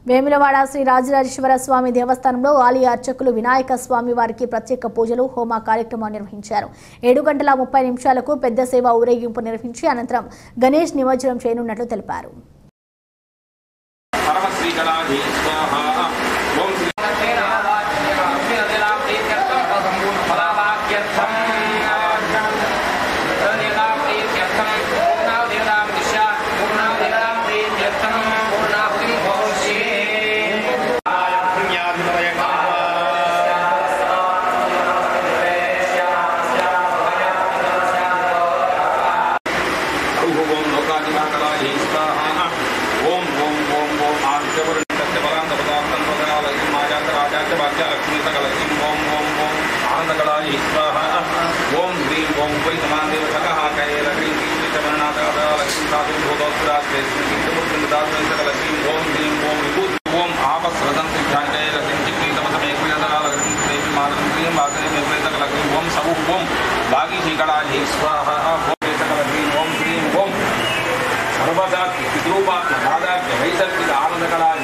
వేములవాడ శ్రీ రాజరాజేశ్వర స్వామి దేవస్థానంలో ఆలయ అర్చకులు వినాయక స్వామి వారికి ప్రత్యేక పూజలు హోమ కార్యక్రమం నిర్వహించారు ఏడు గంటల ముప్పై నిమిషాలకు పెద్ద సేవ ఊరేగింపు నిర్వహించి అనంతరం గణేష్ నిమజ్జనం చేయనున్నట్లు తెలిపారు పరమశ్రీకరాధి స్వాహ ఓం శ్రీ ఓం లోకాధికారాధి స్వాహ ఓం ఓం ఓం ఓం ఆదిత్యవరుణ్యస్య బలాంతపదార్థం వదనాలయం మాయాత రాజాచ భాగ్యలక్ష్మీ సకలక్ష్మీం ఓం ఓం ఓం ఆనందకళాయ స్వాహ ఓం హ్రీం ఓం వై సమాదేవ సకః కైల హ్రీం హ్రీం చమనాథ లక్ష్మీ సాధు భూతోత్తరాస్తే శ్రీమూర్తి దాస్మై సకలక్ష్మీం ఓం హ్రీం ఓం విభూతి ఓం ఆపస్రదం సిద్ధాంకై లక్ష్మీ చిక్కి తమసమే ప్రియతరా లక్ష్మీ దేవి మాతరం ప్రియం వాసనే మే ప్రేతక లక్ష్మీ ఓం సవు ఓం భాగీశీకళాయ స్వాహ ఓం సకలక్ష్మీం ఓం హ్రీం ఓం సర్వదా పితృపాత్మ దాదాపు వైసర్పిక ఆనందకళా